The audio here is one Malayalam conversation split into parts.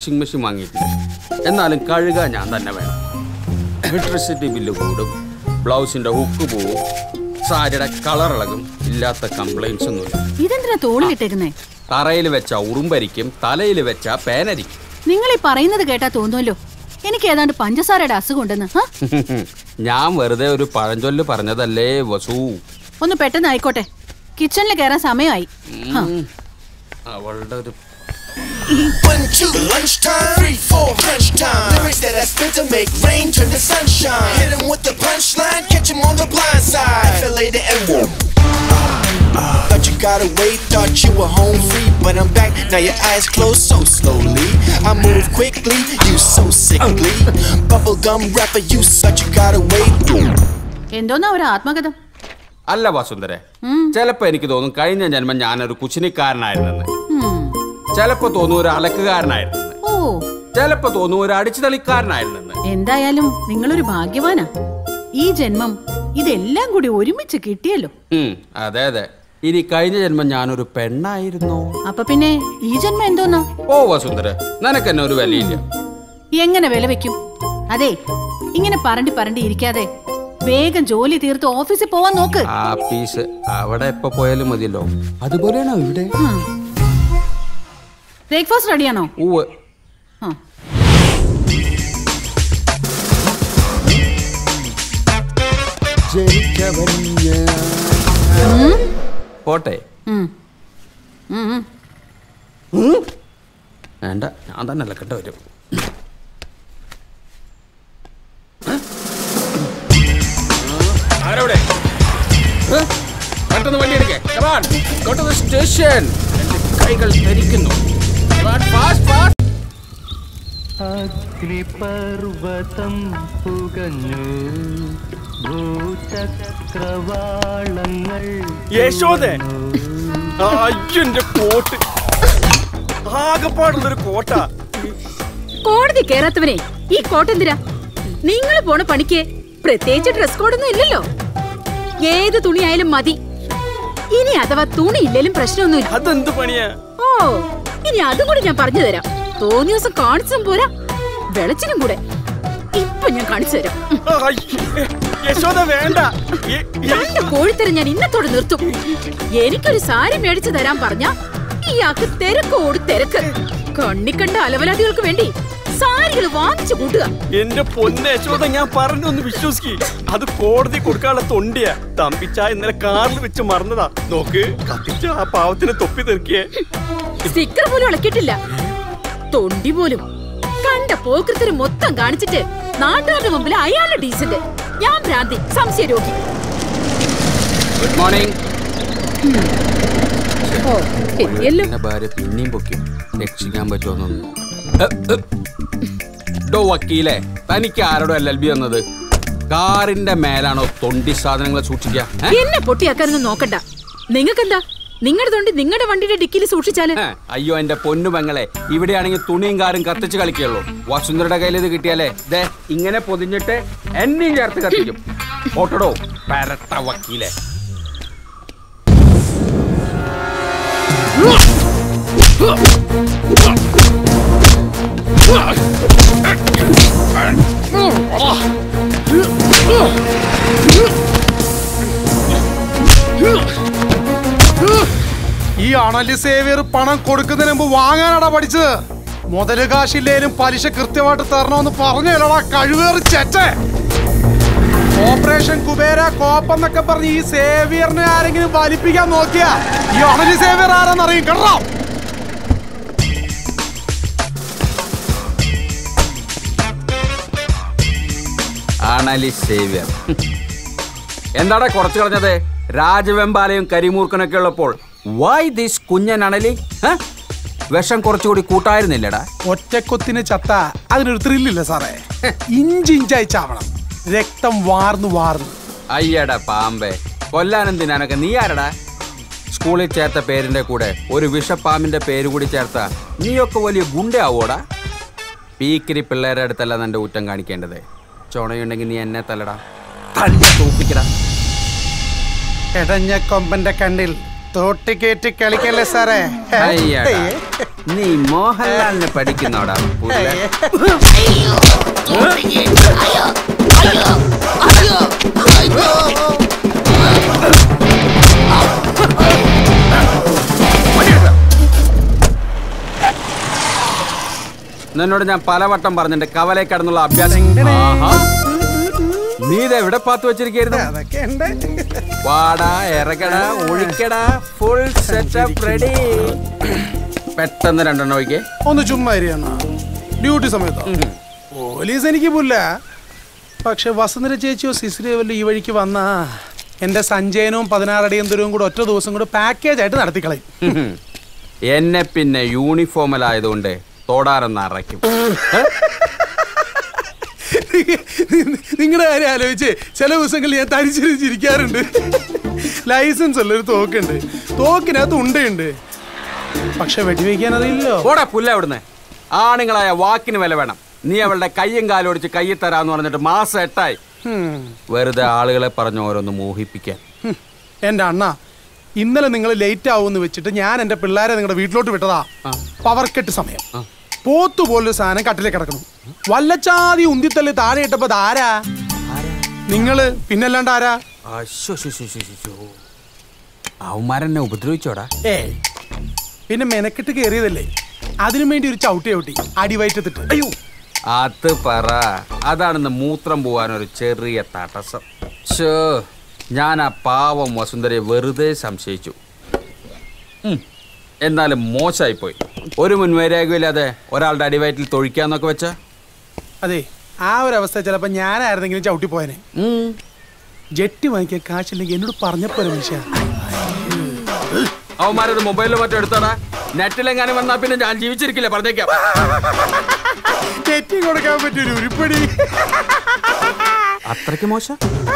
വാഷിംഗ് മെഷീൻ വാങ്ങിയിട്ടില്ല എന്നാലും കഴുകാൻ ഞാൻ തന്നെ വേണം ഇലക്ട്രിസിറ്റി ബില്ല് കൂടും ബ്ലൗസിന്റെ ഹുക്ക് പോവും സാരിയുടെ കളർ ഇളകും ഇല്ലാത്ത കംപ്ലൈൻസ് ഒന്നുമില്ല ഇതെന്തിനാ തോളിലിട്ടേക്കുന്നേ തറയിൽ വെച്ച ഉറുമ്പരിക്കും തലയിൽ വെച്ച പേനരിക്കും നിങ്ങൾ ഈ പറയുന്നത് കേട്ടാ തോന്നുമല്ലോ എനിക്ക് ഏതാണ്ട് പഞ്ചസാരയുടെ അസുഖം ഉണ്ടെന്ന് ഹാ? ഞാൻ വെറുതെ ഒരു പഴഞ്ചൊല്ല് പറഞ്ഞതല്ലേ വസു ഒന്ന് പെട്ടെന്ന് ആയിക്കോട്ടെ കിച്ചണിൽ കയറാൻ സമയമായി ഹാ. അവളുടെ ഒരു One, two, lunchtime. Three, four, crunch time. Lyrics that I spit to make rain turn to sunshine. Hit 'em with the punchline, catch 'em on the blind side. Fillet the N word. Thought you got away, thought you were home free, but I'm back. Now your eyes closed so slowly. I move quickly, you so sickly. Bubblegum rapper, you such you got away. എന്തോന്നാ ഒരു ആത്മകഥം അല്ല വസുന്ധരെ ചിലപ്പോ എനിക്ക് തോന്നും കഴിഞ്ഞ ജന്മം ഞാനൊരു കുശിനിക്കാരനായിരുന്നെന്ന് ഉം. ചിലപ്പോ തോന്നും ഒരു അലക്കുകാരനായിരുന്നെന്ന് ഓ ചിലപ്പോ തോന്നും ഒരു അടിച്ചുതളിക്കാരനായിരുന്നെന്ന് എന്തായാലും നിങ്ങളൊരു ഭാഗ്യവാനാ ഈ ജന്മം ഇതെല്ലാം കൂടി ഒരുമിച്ച് കിട്ടിയല്ലോ ഉം, അതെ അതെ ഇനി കഴിഞ്ഞ ജന്മം ഞാനൊരു പെണ്ണായിരുന്നു അപ്പൊ പിന്നെ ഈ ജന്മം എന്തോന്നാ ഓ വസുന്ധര നിനക്ക് എന്നെ ഒരു വിലയില്ല എങ്ങനെ വില വെക്കും അതെ ഇങ്ങനെ പറണ്ടി പറണ്ടി ഇരിക്കാതെ വേഗം ജോലി തീർത്ത് ഓഫീസിൽ പോവാൻ നോക്ക് ആ പീസ് അവിടെ എപ്പോ പോയാലും മതിയല്ലോ അതുപോലെയാണോ ഇവിടെ ബ്രേക്ക്ഫാസ്റ്റ് റെഡിയാണോ ഉവ് ആ പോട്ടെ ഉം. ഉം, ഉം. വേണ്ട ഞാൻ തന്നെ അലക്കണ്ട വരും ആരോടെ ഏ? പെട്ടെന്ന് വണ്ടി എടുക്കേ സ്റ്റേഷൻ കൈകൾ ധരിക്കുന്നു ഫാസ്റ്റ് ഫാസ്റ്റ് അഗ്നിപർവതം പുകഞ്ഞു ഭൂചക്രവാളങ്ങൾ യശോദേ അയ്യന്റെ കോട്ട് ആകെപ്പാടുള്ളൊരു കോട്ട കോടതി കേറാത്തവനെ ഈ കോട്ടെന്തിരാ നിങ്ങൾ പോണ പണിക്ക് പ്രത്യേകിച്ച് ഡ്രസ് കോഡൊന്നും ഇല്ലല്ലോ ഏത് തുണിയായാലും മതി ഇനി അഥവാ തുണി ഇല്ലേലും പ്രശ്നമൊന്നുമില്ല അതെന്ത് പണിയാ ഓ ഇനി അതും കൂടി ഞാൻ പറഞ്ഞു തരാം തോന്നിയ ദിവസം കാണിച്ചും പോരാ വെളച്ചിനും കൂടെ ഇപ്പൊ ഞാൻ കാണിച്ചു തരാം ഉം. അയ്യേ, യശോദ വേണ്ട എ- എ- രണ്ട് കോഴിത്തരം ഞാൻ ഇന്നത്തോടെ നിർത്തും എനിക്കൊരു സാരി മേടിച്ചു തരാൻ പറഞ്ഞ ഇയാൾക്ക് തിരക്കോട് തിരക്ക് കണ്ണിക്കണ്ട അലവലാദികൾക്ക് വേണ്ടി സാരികൾ വാങ്ങിച്ചു കൂട്ടുക എന്റെ പൊന്ന യശോദ ഞാൻ പറഞ്ഞൊന്ന് വിശ്വസിക്ക് അത് കോടതി കൊടുക്കാനുള്ള തൊണ്ടിയാ തമ്പിച്ച ഇന്നലെ കാറിൽ വെച്ച് മറന്നതാ നോക്ക് കത്തിച്ച ആ പാവത്തിന് തൊപ്പി തെറിക്കിയേ സ്റ്റിക്കർ പോലും ഇളക്കിയിട്ടില്ല തൊണ്ടി പോലും കണ്ട പോക്കൃത്തിന് മൊത്തം കാണിച്ചിട്ട് നാട്ടുകാരുടെ മുമ്പിൽ അയാളുടെ ഡീസന്റ് ഞാൻ ഭ്രാന്തി സംശയ രോഗി ഗുഡ് മോർണിംഗ് ഓ എത്തിയല്ലോ എന്റെ ഭാര്യ പിന്നെയും പൊക്കും രക്ഷിക്കാൻ പറ്റുമെന്നൊന്നും ഡോ വക്കീലെ തനിക്ക് ആരോടും എൽ എൽ ബി വന്നത് കാറിന്റെ മേലാണോ തൊണ്ടി സാധനങ്ങളെ സൂക്ഷിക്കുക ഏ? എന്നെ പൊട്ടിയാക്കാനൊന്നും നോക്കണ്ട നിങ്ങൾക്കെന്താ നിങ്ങളുടെ തൊണ്ടി നിങ്ങളുടെ വണ്ടിയുടെ ഡിക്കിയിൽ സൂക്ഷിച്ചാല് ഏ, അയ്യോ എന്റെ പൊന്നു പെങ്ങളെ ഇവിടെയാണെങ്കിൽ തുണിയും കാറും കത്തിച്ച് കളിക്കുള്ളൂ വസുന്ധരയുടെ കയ്യിൽ ഇത് കിട്ടിയാലേ ദേ ഇങ്ങനെ പൊതിഞ്ഞിട്ട് എന്നെയും ചേർത്ത് കത്തിക്കും ഓട്ടടോ പരട്ട വക്കീലെ ഈ അണലി സേവിയർ പണം കൊടുക്കുന്നതിന് മുമ്പ് വാങ്ങാനാടാ പഠിച്ചത് മുതല് കാശില്ലേലും പലിശ കൃത്യമായിട്ട് തരണമെന്ന് പറഞ്ഞല്ലടാ കഴിവേറി ചെറ്റേ ഓപ്പറേഷൻ കുബേര കോപ്പെന്നൊക്കെ പറഞ്ഞ് ഈ സേവിയറിനെ ആരെങ്കിലും വലിപ്പിക്കാൻ നോക്കിയാ ഈ അണലി സേവിയർ ആരാന്നറിയും കേട്ടോ ആണലി സേവ്യർ എന്താടാ കുറച്ച് കളഞ്ഞത് രാജവെമ്പാലയും കരിമൂർക്കനൊക്കെ ഉള്ളപ്പോൾ വൈ ദിസ് കുഞ്ഞൻ അണലി ഹ? വിഷം കുറച്ചുകൂടി കൂട്ടായിരുന്നില്ലടാ ഒറ്റക്കൊത്തിന് ചത്ത അതിനൊരു ത്രില്ലില്ല സാറേ ഇഞ്ചി ഇഞ്ചായി ചാവണം രക്തം വാർന്നു വാർന്നു അയ്യടാ പാമ്പേ കൊല്ലാനെന്തിനാനൊക്കെ നീ ആരടാ സ്കൂളിൽ ചേർത്ത പേരിന്റെ കൂടെ ഒരു വിഷപ്പാമ്പിന്റെ പേര് കൂടി ചേർത്ത നീയൊക്കെ വലിയ ഗുണ്ടയാവോടാ പീക്കിരി പിള്ളേരുടെ അടുത്തല്ല നിന്റെ ഊറ്റം കാണിക്കേണ്ടത് ചുണയുണ്ടെങ്കിൽ നീ എന്നെ തല്ലടാ തല്ലി തോപ്പിക്കടാ എടഞ്ഞ കൊമ്പന്റെ കണ്ണിൽ തോട്ടിക്കേറ്റി കളിക്കല്ലേ സാറേ അയ്യടാ നീ മോഹൻലാലിനെ പഠിക്കുന്നോടാ പുല്ല നിന്നോട് ഞാൻ പലവട്ടം പറഞ്ഞിട്ട് കവലെ കടന്നുള്ള അഭ്യാസം ആഹാ. നീ ഇത് എവിടെ പാത്ത് വെച്ചിരിക്കുന്നു അതൊക്കെ ഉണ്ട് വാടാ ഇറങ്ങടാ ഒഴിക്കടാ ഫുൾ സെറ്റപ്പ് റെഡി പെട്ടെന്ന് രണ്ടെണ്ണം ഒഴിക്കേ ഒന്ന് ചുമ്മാ ഇരിയെന്നാ ഡ്യൂട്ടി സമയത്തോ പോലീസ് എനിക്ക് പുല്ല പക്ഷെ വസുന്ധര ചേച്ചിയോ സിസിലിയോ വല്ല ഈ വഴിക്ക് വന്നാ എന്റെ സഞ്ചയനവും പതിനാറടിയും ദൂരവും കൂടെ ഒറ്റ ദിവസം കൂടെ പാക്കേജ് ആയിട്ട് നടത്തിക്കളയും എന്നെ പിന്നെ യൂണിഫോമിലായതുകൊണ്ട് തൊടാരെന്ന് അറയ്ക്കും നിങ്ങളുടെ കാര്യം ആലോചിച്ച് ചില ദിവസങ്ങളിൽ ഞാൻ തരിച്ചിരിക്കാറുണ്ട് ലൈസൻസ് ഉള്ള ഒരു തോക്കുണ്ട് തോക്കിനകത്ത് ഉണ്ടയുണ്ട് പക്ഷെ വെടിവെക്കാൻ അറിയില്ലോ ഓടാ പുല്ല അവിടുന്ന് ആണുങ്ങളായ വാക്കിന് വില വേണം നീ അവളുടെ കയ്യും കാലും ഒടിച്ച് കയ്യിൽ തരാന്ന് പറഞ്ഞിട്ട് മാസം എട്ടായി വെറുതെ ആളുകളെ പറഞ്ഞ് ഓരോന്ന് മോഹിപ്പിക്കാൻ ഹും, എന്റെ അണ്ണ ഇന്നലെ നിങ്ങൾ ലേറ്റ് ആവുമെന്ന് വെച്ചിട്ട് ഞാൻ എന്റെ പിള്ളേരെ നിങ്ങളുടെ വീട്ടിലോട്ട് വിട്ടതാ പവർ കെട്ട് സമയം പോത്തു പോലൊരു സാധനം കട്ടിലേക്ക് കിടക്കണം വല്ലച്ചാതി ഉന്തിത്തള്ളി താഴെ ഇട്ടപ്പോ ആരാ നിങ്ങള് പിന്നല്ലാണ്ട് ആരാ അവന്മാരെന്നെ ഉപദ്രവിച്ചോടാ ഏ പിന്നെ മെനക്കെട്ട് കയറിയതല്ലേ അതിനു വേണ്ടി ഒരു ചവിട്ടി ചവിട്ടി അടിവയറ്റത്തിട്ട് അയ്യോ അത് പറ അതാണെന്ന് മൂത്രം പോവാൻ ഒരു ചെറിയ തടസ്സം ഷോ ഞാൻ ആ പാവം വസുന്ധരയെ വെറുതെ സംശയിച്ചു ഉം, എന്നാലും മോശമായിപ്പോയി ഒരു മുൻവൈരാഗ്യമില്ലാതെ ഒരാളുടെ അടിവയറ്റിൽ തൊഴിക്കാന്നൊക്കെ വെച്ച അതെ ആ ഒരു അവസ്ഥ ചിലപ്പോ ഞാനായിരുന്നെങ്കിലും ചവിട്ടി പോയനെ ജെട്ടി വാങ്ങിക്കാൻ കാശില്ലെങ്കിൽ എന്നോട് പറഞ്ഞപ്പോലെ മനുഷ്യ അവന്മാരത് മൊബൈലിൽ മറ്റോ എടുത്തോടാ നെറ്റിലെങ്ങാനും വന്നാ പിന്നെ ഞാൻ ജീവിച്ചിരിക്കില്ല പറഞ്ഞേക്കാം തെറ്റി കൊടുക്കാൻ പറ്റിയൊരു ഉരുപ്പടി അത്രയ്ക്ക് മോശം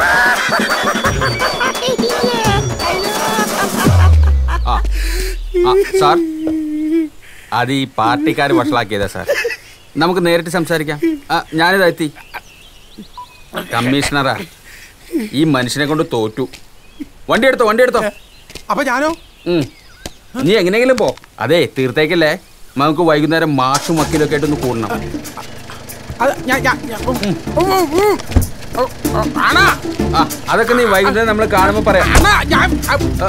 ആ ആ, സാർ അത് ഈ പാർട്ടിക്കാർ വഷളാക്കിയതാ സാർ നമുക്ക് നേരിട്ട് സംസാരിക്കാം ആ ഞാനിതാ എത്തി കമ്മീഷണറാ ഈ മനുഷ്യനെ കൊണ്ട് തോറ്റു വണ്ടി എടുത്തോ വണ്ടി എടുത്തോ അപ്പൊ ഞാനോ ഉം. നീ എങ്ങനെയെങ്കിലും പോ അതെ തീർത്തേക്കല്ലേ നമുക്ക് വൈകുന്നേരം മാഷും വക്കീലൊക്കെ ആയിട്ടൊന്ന് കൂടണം അത് ഞാൻ ഞാൻ ഞാൻ- ഉം, ഉം, ഉം. ഉം, ഉം, ആണാ, ആ അതൊക്കെ നീ വൈകുന്നേരം നമ്മൾ കാണുമ്പോൾ പറയാം ആണാ, ഞാൻ ആ, ആ,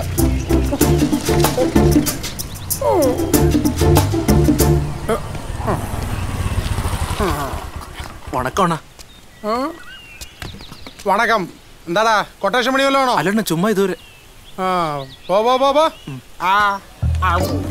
വണക്കോണ വണക്കം എന്താടാ കൊട്ടേഷൻ പണി വല്ലതും ആണോ അല്ലണ്ണ ചുമ്മാ ഇതുവരെ ആ പോ പോ പോ പോ ആ ആ.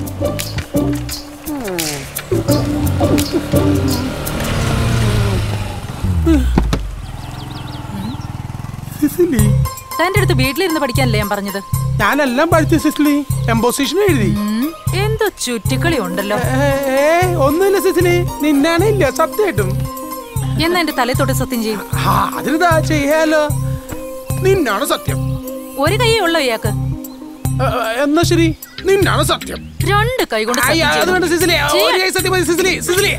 സിസിലി തന്റെ അടുത്ത് വീട്ടിലിരുന്ന് പഠിക്കാനല്ലേ ഞാൻ പറഞ്ഞത് ഞാനെല്ലാം പഠിച്ചു സിസിലി എംബോസിഷൻ എഴുതി ഉം, എന്തോ ചുറ്റിക്കളി ഉണ്ടല്ലോ ഏ, ഏ, ഒന്നുമില്ല സിസിലി നിന്നാണ് ഇല്ല സത്യമായിട്ടും എന്നാ എന്റെ തലേ തൊട്ട് സത്യം ചെയ്യും ആ അതിനിതാ ചെയ്യാലോ നിന്നാണ് സത്യം ഒരു കൈയേ ഉള്ളോ ഇയാൾക്ക് ഏ, എന്നാ ശരി നിന്നാണ് സത്യം രണ്ട് കൈ കൊണ്ട് അയ്യ, സത്യം അത് വേണ്ട ചെയ്തു. സിസിലി ചെയ്യാൻ. ഒരു കൈ സത്യം മതി സിസിലി സിസിലി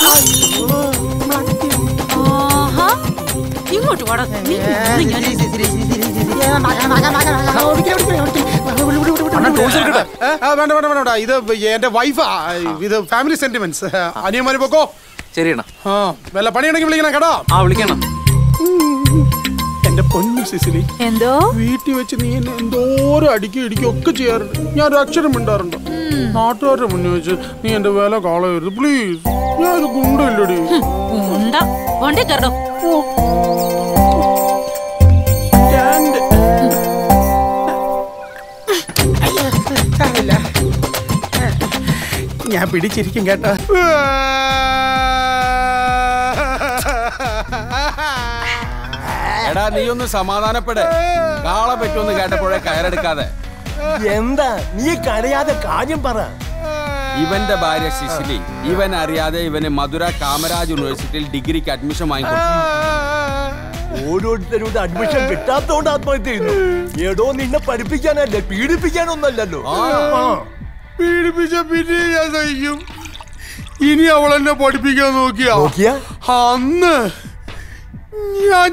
ആഹാ. ഇങ്ങോട്ട് വാടാ നീ- നീ ഞാൻ- ഏ, ആ, വേണ്ട വേണ്ട വേണ്ട വേണ്ട ഇത് എന്റെ വൈഫാ ഇത് ഫാമിലി സെന്റിമെന്റ്സ് അനിയന്മാര് പൊക്കോ ശരി അണ്ണ ആ വല്ല പണിയുണ്ടെങ്കിൽ വിളിക്കണം കേട്ടോ ആ വിളിക്കണം എന്റെ പൊന്നു സിസിലി എന്തോ വീട്ടിൽ വെച്ച് നീ എന്നെ എന്തോരം അടിക്കും ഇടിക്കും ഒക്കെ ചെയ്യാറുണ്ട് ഞാൻ ഒരു അക്ഷരം മിണ്ടാറുണ്ട് നാട്ടുകാരുടെ മുന്നിൽ വെച്ച് നീ എന്റെ വില കളയരുത് പ്ലീസ് ഞാൻ ഒരു ഗുണ്ടല്ലടി ഉണ്ട വണ്ടി കയറോ സ്റ്റാൻഡ്. സാരമില്ല. ഞാൻ പിടിച്ചിരിക്കും കേട്ടോ എടാ നീ ഒന്ന് സമാധാനപ്പെട് കാളെ പറ്റുമെന്ന് കേട്ടപ്പോഴേ കയറെടുക്കാതെ എന്താ നീ കരയാതെ കാര്യം പറ ഇവന്റെ ഭാര്യ സിസിലി ഇവൻ അറിയാതെ ഇവന് മധുര കാമരാജ് യൂണിവേഴ്സിറ്റിയിൽ ഡിഗ്രിക്ക് അഡ്മിഷൻ വാങ്ങിക്കൊടുത്തു ഓരോരുത്തരുടെ അഡ്മിഷൻ കിട്ടാത്തോണ്ട് ആത്മഹത്യ ചെയ്യുന്നു ഏടോ നിന്നെ പഠിപ്പിക്കാനല്ലേ പീഡിപ്പിക്കാനൊന്നല്ലല്ലോ ആ. പീഡിപ്പിച്ച പിന്നെ ഞാൻ സഹിക്കും ഇനി അവൾ എന്നെ പഠിപ്പിക്കാൻ നോക്കിയാ നോക്കിയാ അന്ന് ഞാൻ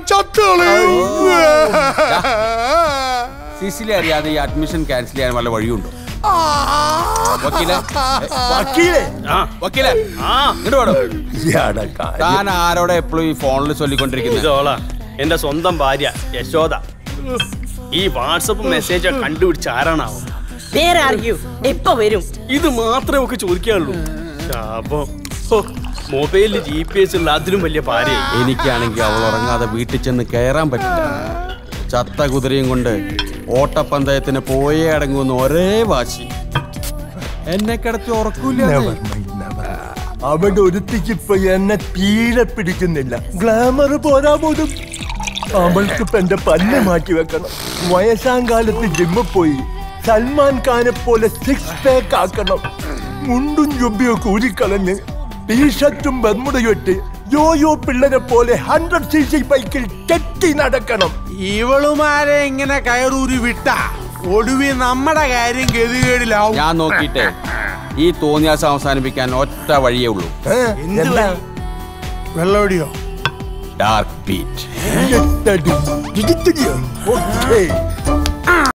ചത്തോളയും സിസിലി അറിയാതെ ഈ അഡ്മിഷൻ ക്യാൻസൽ ചെയ്യാൻ വല്ല വഴിയുണ്ടോ വക്കീലെ വക്കീലേ ആ വക്കീലെ ആ ഇങ്ങോട്ട് വേണം ഇയാടെ കാര്യം താൻ ആരോടെ എപ്പോഴും ഈ ഫോണിൽ ചൊല്ലിക്കൊണ്ടിരിക്കുന്നത് ഇതോളാ എന്റെ സ്വന്തം ഭാര്യ യശോദ ഈ വാട്സപ്പ് മെസ്സേജ് കണ്ടുപിടിച്ച ആരാണാവോ വേറെ അറിയൂ എപ്പോ വരും ഇത് മാത്രമേ ഒക്കെ ചോദിക്കാനുള്ളൂ ശാപം ഹോ, മൊബൈലിൽ ജി പി എസ് ഉള്ള അതിലും വലിയ ഭാര്യ എനിക്കാണെങ്കിൽ അവൾ ഉറങ്ങാതെ വീട്ടിൽ ചെന്ന് കയറാൻ പറ്റില്ല ചത്ത കുതിരയും കൊണ്ട് ഓട്ടപ്പന്തയത്തിന് പോയേ അടങ്ങുന്ന ഒരേ വാശി എന്നെ കിടത്തി ഉറക്കൂല Never mind, never. അവിടെ ഒരുത്തിക്ക് ഇപ്പൊ എന്നെ തീരെ പിടിക്കുന്നില്ല ഗ്ലാമർ പോരാ പോലും അവൾക്ക് ഇപ്പൊ എന്റെ പല്ല് മാറ്റി വെക്കണം വയസ്സാം കാലത്ത് ജിമ്മിൽ പോയി സൽമാൻ ഖാനെ പോലെ സിക്സ് പാക്ക് ആക്കണം മുണ്ടും ജുബിയൊക്കെ ഊരിക്കളഞ്ഞ് ടീഷർട്ടും ബർമുടയും ഇട്ട് യോയോ പിള്ളേരെ പോലെ ഹൺഡ്രഡ് സി സി ബൈക്കിൽ കെട്ടി നടക്കണം ഇവളുമാരെ ഇങ്ങനെ കയറൂരി വിട്ട ഒടുവി നമ്മുടെ കാര്യം ഗതികേടിലാവും ഞാൻ നോക്കിയിട്ടേ ഈ തോന്നിയാസം അവസാനിപ്പിക്കാൻ ഒറ്റ വഴിയേ ഉള്ളൂ ഏ? എന്താ വെള്ളോടിയോ ഡാർക്ക് ബീറ്റ് ഇയ്യത്തടി. ഇടിത്തടിയോ? ഓക്കേ